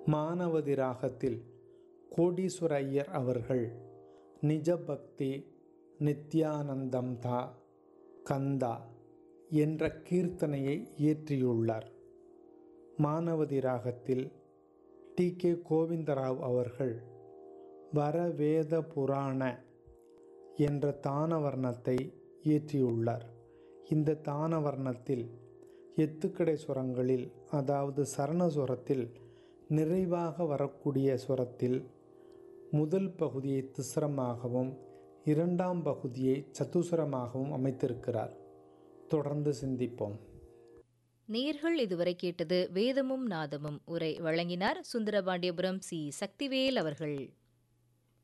மானவதி ராகத்தில் கோடீஸ்வர ஐயர் அவர்கள் நிஜபக்தி நித்யானந்தம் தா கந்தா என்ற கீர்த்தனையை இயற்றியுள்ளார் மானவதி ராகத்தில் டி கே கோவிந்தராவ் அவர்கள் வரவேத புராண என்ற தானவர்ணத்தை இயற்றியுள்ளார் இந்த தானவர்ணத்தில் எத்துக்கடை சுரங்களில் அதாவது சரணசுரத்தில் நிறைவாக வரக்கூடிய சுரத்தில் முதல் பகுதியை திஸ்ரமாகவும் இரண்டாம் பகுதியை சத்துசுரமாகவும் அமைத்திருக்கிறார் தொடர்ந்து சிந்திப்போம் நேர்கள் இதுவரை கேட்டது வேதமும் நாதமும் உரை வழங்கினார் சுந்தரபாண்டியபுரம் சி சக்திவேல் அவர்கள்